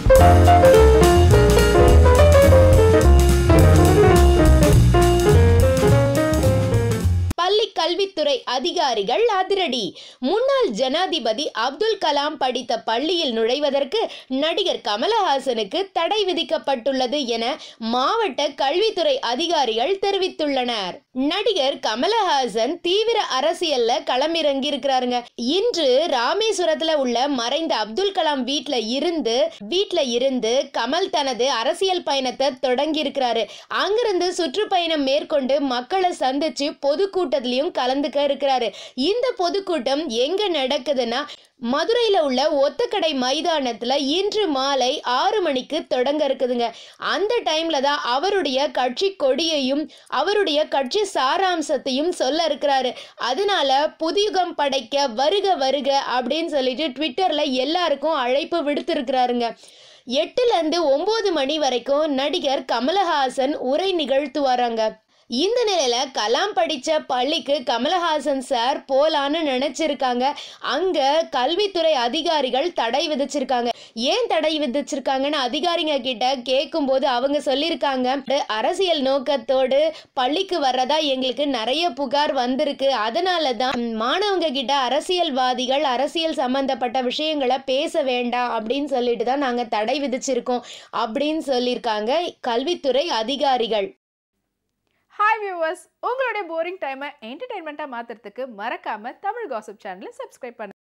பள்ளி கல்வித்துறை அதிகாரிகள் அதிரடி முன்னாள் ஜனாதிபதி அப்துல் கலாம் படித்த பள்ளியில் நுழைவதற்கு நடிகர் கமலஹாசனுக்கு தடை விதிக்கப்பட்டுள்ளது என மாவட்ட கல்வித்துறை அதிகாரிகள் தெரிவித்துள்ளனர் நடிகர் கமலஹாசன் தீவிர அரசியல்ல களமிறங்கி இருக்கிறாருங்க இன்று ராமேஸ்வரத்துல உள்ள மறைந்த அப்துல் கலாம் வீட்ல இருந்து வீட்ல இருந்து கமல் தனது அரசியல் பயணத்தை தொடங்கி இருக்கிறாரு அங்கிருந்து சுற்றுப்பயணம் மேற்கொண்டு மக்களை சந்திச்சு பொதுக்கூட்டத்திலையும் கலந்துக்க இருக்கிறாரு இந்த பொதுக்கூட்டம் எங்க நடக்குதுன்னா மதுரையில் உள்ள ஒத்தக்கடை மைதானத்தில் இன்று மாலை ஆறு மணிக்கு தொடங்க இருக்குதுங்க அந்த டைம்ல தான் அவருடைய கட்சி கொடியையும் அவருடைய கட்சி சாராம்சத்தையும் சொல்ல இருக்கிறாரு அதனால புதியுகம் படைக்க வருக வருக அப்படின்னு சொல்லிட்டு ட்விட்டர்ல எல்லாருக்கும் அழைப்பு விடுத்திருக்கிறாருங்க எட்டுலேருந்து ஒம்பது மணி வரைக்கும் நடிகர் கமலஹாசன் உரை நிகழ்த்துவாராங்க இந்த நிலையில கலாம் படிச்ச பள்ளிக்கு கமலஹாசன் சார் போலான்னு நினைச்சிருக்காங்க அங்க கல்வித்துறை அதிகாரிகள் தடை விதிச்சிருக்காங்க ஏன் தடை விதிச்சிருக்காங்கன்னு அதிகாரிங்க கிட்ட கேட்கும்போது அவங்க சொல்லியிருக்காங்க அரசியல் நோக்கத்தோடு பள்ளிக்கு வர்றதா எங்களுக்கு நிறைய புகார் வந்திருக்கு அதனால தான் மாணவங்க கிட்ட அரசியல்வாதிகள் அரசியல் சம்பந்தப்பட்ட விஷயங்களை பேச வேண்டாம் அப்படின்னு சொல்லிட்டு தான் நாங்க தடை விதிச்சிருக்கோம் அப்படின்னு சொல்லியிருக்காங்க கல்வித்துறை அதிகாரிகள் ஹாய் வியூவர்ஸ் உங்களுடைய போரிங் டைமை என்டர்டைன்மெண்ட்டாக மாற்றுறதுக்கு மறக்காமல் தமிழ் காசிப் சேனலை சப்ஸ்கிரைப் பண்ணுங்க